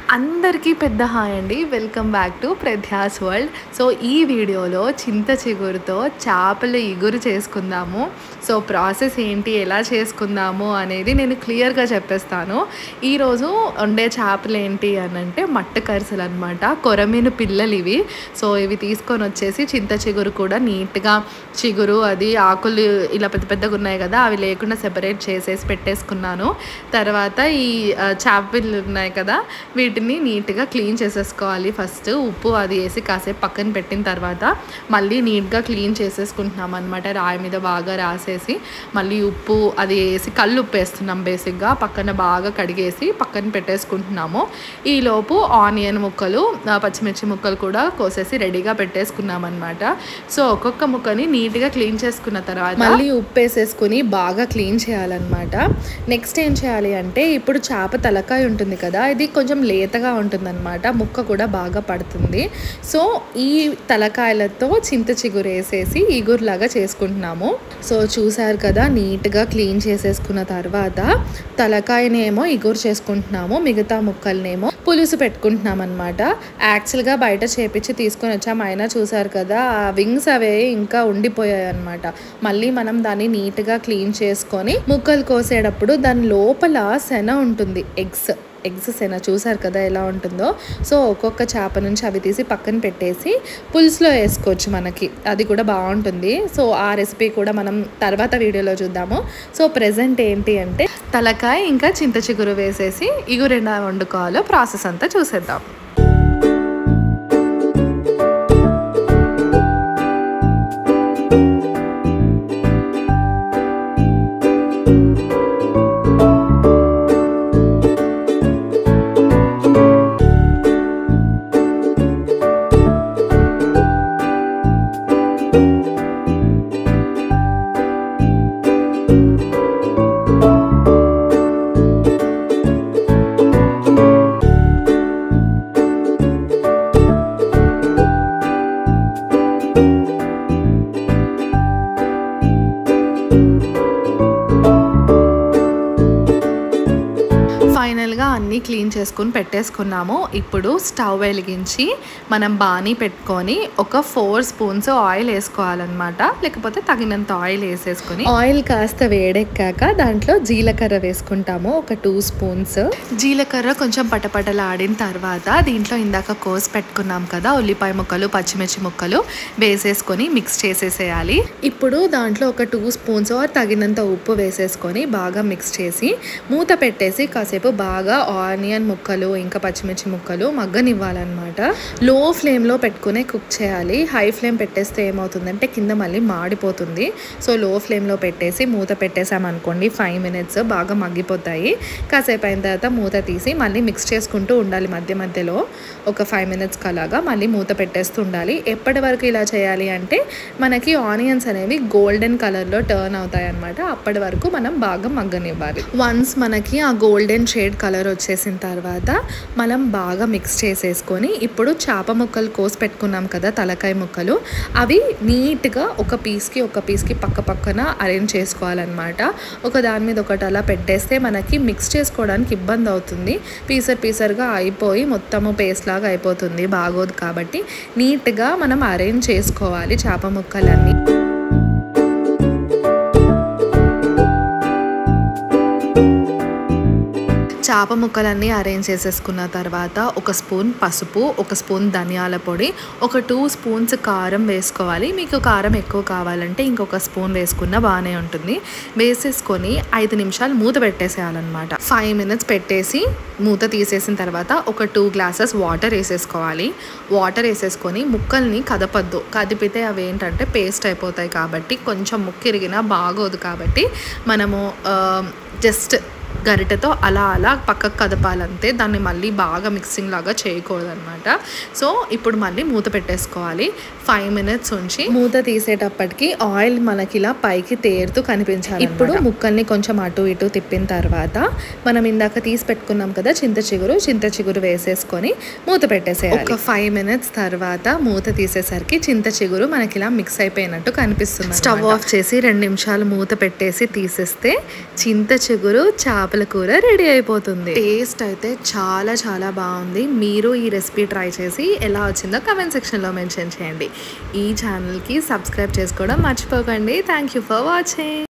అందరికీ పెద్ద హాయ్ అండి వెల్కమ్ బ్యాక్ టు ప్రధ్యాస్ వరల్డ్ సో ఈ వీడియోలో చింత చిగురుతో చేపల ఇగురు చేసుకుందాము సో ప్రాసెస్ ఏంటి ఎలా చేసుకుందాము అనేది నేను క్లియర్గా చెప్పేస్తాను ఈరోజు వండే చేపలు ఏంటి అని అంటే మట్ట కరిసెలు అనమాట కొరమీను పిల్లలు ఇవి సో ఇవి తీసుకొని వచ్చేసి చింత చిగురు కూడా నీట్గా చిగురు అది ఆకులు ఇలా పెద్ద పెద్దగా ఉన్నాయి కదా అవి లేకుండా సెపరేట్ చేసేసి పెట్టేసుకున్నాను తర్వాత ఈ ఆ, చేపలు ఉన్నాయి కదా వీటిని నీట్గా క్లీన్ చేసేసుకోవాలి ఫస్ట్ ఉప్పు అది వేసి కాసేపు పక్కన పెట్టిన తర్వాత మళ్ళీ నీట్గా క్లీన్ చేసేసుకుంటున్నాం అనమాట రాయి మీద బాగా రాసేసి మళ్ళీ ఉప్పు అది వేసి కళ్ళు ఉప్పు వేస్తున్నాం బేసిక్గా పక్కన బాగా కడిగేసి పక్కన పెట్టేసుకుంటున్నాము ఈలోపు ఆనియన్ ముక్కలు ఆ, పచ్చిమిర్చి ముక్కలు కూడా కోసేసి రెడీగా పెట్టేసుకున్నాం అనమాట సో ఒక్కొక్క ముక్కని నీట్గా క్లీన్ చేసుకున్న తర్వాత మళ్ళీ ఉప్పు వేసేసుకుని బాగా క్లీన్ చేయాలన్నమాట నెక్స్ట్ ఏం చేయాలి అంటే ఇప్పుడు చేప తలకాయ ఉంటుంది కదా ఇది కొంచెం లేతగా ఉంటుందన్నమాట ముక్క కూడా బాగా పడుతుంది సో ఈ తలకాయలతో చింత చిగురు వేసేసి ఇగురులాగా చేసుకుంటున్నాము సో చూసారు కదా నీట్గా క్లీన్ చేసేసుకున్న తర్వాత తలకాయనేమో ఇగురు చేసుకుంటున్నాము మిగతా ముక్కలనేమో పులుసు పెట్టుకుంటున్నాం అనమాట యాక్చువల్గా బయట చేపించి తీసుకొని వచ్చాము అయినా చూసారు కదా ఆ వింగ్స్ అవే ఇంకా ఉండిపోయాయి అనమాట మళ్ళీ మనం దాన్ని నీట్గా క్లీన్ చేసుకొని ముక్కలు కోసేటప్పుడు దాని లోపల శన ఉంటుంది ఎగ్స్ ఎగ్స్ శన చూసారు కదా ఎలా ఉంటుందో సో ఒక్కొక్క చేప నుంచి అవి తీసి పక్కన పెట్టేసి పులుసులో వేసుకోవచ్చు మనకి అది కూడా బాగుంటుంది సో ఆ రెసిపీ కూడా మనం తర్వాత వీడియోలో చూద్దాము సో ప్రెసెంట్ ఏంటి అంటే తలకాయ ఇంకా చింత చిగురు వేసేసి ఇగురు ఎలా వండుకోవాలో ప్రాసెస్ అంతా చూసేద్దాం ఫైనల్గా అన్నీ క్లీన్ చేసుకుని పెట్టేసుకున్నాము ఇప్పుడు స్టవ్ వెలిగించి మనం బాణీ పెట్టుకొని ఒక ఫోర్ స్పూన్స్ ఆయిల్ వేసుకోవాలన్నమాట లేకపోతే తగినంత ఆయిల్ వేసేసుకొని ఆయిల్ కాస్త వేడెక్కాక దాంట్లో జీలకర్ర వేసుకుంటాము ఒక టూ స్పూన్స్ జీలకర్ర కొంచెం పటపటలాడిన తర్వాత దీంట్లో ఇందాక కోసి పెట్టుకున్నాం కదా ఉల్లిపాయ ముక్కలు పచ్చిమిర్చి ముక్కలు వేసేసుకొని మిక్స్ చేసేసేయాలి ఇప్పుడు దాంట్లో ఒక టూ స్పూన్స్ తగినంత ఉప్పు వేసేసుకొని బాగా మిక్స్ చేసి మూత పెట్టేసి కాసేపు బాగా ఆనియన్ ముక్కలు ఇంకా పచ్చిమిర్చి ముక్కలు మగ్గనివ్వాలన్నమాట లో ఫ్లేమ్లో పెట్టుకునే కుక్ చేయాలి హై ఫ్లేమ్ పెట్టేస్తే ఏమవుతుందంటే కింద మళ్ళీ మాడిపోతుంది సో లో ఫ్లేమ్లో పెట్టేసి మూత పెట్టేసామనుకోండి ఫైవ్ మినిట్స్ బాగా మగ్గిపోతాయి కాసేపు అయిన తర్వాత మూత తీసి మళ్ళీ మిక్స్ చేసుకుంటూ ఉండాలి మధ్య మధ్యలో ఒక ఫైవ్ మినిట్స్కి అలాగా మళ్ళీ మూత పెట్టేస్తూ ఉండాలి ఎప్పటి వరకు ఇలా చేయాలి అంటే మనకి ఆనియన్స్ అనేవి గోల్డెన్ కలర్లో టర్న్ అవుతాయి అనమాట అప్పటి వరకు మనం బాగా మగ్గనివ్వాలి వన్స్ మనకి ఆ గోల్డెన్ షేడ్ కలర్ వచ్చేసిన తర్వాత మనం బాగా మిక్స్ చేసేసుకొని ఇప్పుడు చేప ముక్కలు కోసి పెట్టుకున్నాం కదా తలకాయ ముక్కలు అవి నీట్గా ఒక పీస్కి ఒక పీస్కి పక్క పక్కన అరేంజ్ చేసుకోవాలన్నమాట ఒక దాని మీద ఒకటి అలా పెట్టేస్తే మనకి మిక్స్ చేసుకోవడానికి ఇబ్బంది అవుతుంది పీసర్ పీసర్గా అయిపోయి మొత్తము పేస్ట్ లాగా అయిపోతుంది బాగోదు కాబట్టి నీట్గా మనం అరేంజ్ చేసుకోవాలి చేప ముక్కలన్నీ చేప ముక్కలన్నీ అరేంజ్ చేసేసుకున్న తర్వాత ఒక స్పూన్ పసుపు ఒక స్పూన్ ధనియాల పొడి ఒక టూ స్పూన్స్ కారం వేసుకోవాలి మీకు కారం ఎక్కువ కావాలంటే ఇంకొక స్పూన్ వేసుకున్న బాగానే ఉంటుంది వేసేసుకొని ఐదు నిమిషాలు మూత పెట్టేసేయాలన్నమాట ఫైవ్ మినిట్స్ పెట్టేసి మూత తీసేసిన తర్వాత ఒక టూ గ్లాసెస్ వాటర్ వేసేసుకోవాలి వాటర్ వేసేసుకొని ముక్కల్ని కదపద్దు కదిపితే అవి ఏంటంటే పేస్ట్ అయిపోతాయి కాబట్టి కొంచెం ముక్కిరిగినా బాగోదు కాబట్టి మనము జస్ట్ గరిటెతో అలా అలా పక్కకు కదపాలంతే దాన్ని మళ్ళీ బాగా మిక్సింగ్ లాగా చేయకూడదు అనమాట సో ఇప్పుడు మళ్ళీ మూత పెట్టేసుకోవాలి ఫైవ్ మినిట్స్ ఉంచి మూత తీసేటప్పటికి ఆయిల్ మనకి ఇలా పైకి తేరుతూ కనిపించాలి ఇప్పుడు ముక్కల్ని కొంచెం అటు ఇటు తిప్పిన తర్వాత మనం ఇందాక తీసి పెట్టుకున్నాం కదా చింత చిగురు చింత చిగురు వేసేసుకొని మూత పెట్టేసేయాలి ఒక ఫైవ్ మినిట్స్ తర్వాత మూత తీసేసరికి చింత చిగురు మనకి ఇలా మిక్స్ అయిపోయినట్టు కనిపిస్తుంది స్టవ్ ఆఫ్ చేసి రెండు నిమిషాలు మూత పెట్టేసి తీసేస్తే చింత చిగురు చేపల కూర రెడీ అయిపోతుంది టేస్ట్ అయితే చాలా చాలా బాగుంది మీరు ఈ రెసిపీ ట్రై చేసి ఎలా వచ్చిందో కమెంట్ సెక్షన్లో మెన్షన్ చేయండి ఈ ఛానల్కి సబ్స్క్రైబ్ చేసుకోవడం మర్చిపోకండి థ్యాంక్ యూ ఫర్ వాచింగ్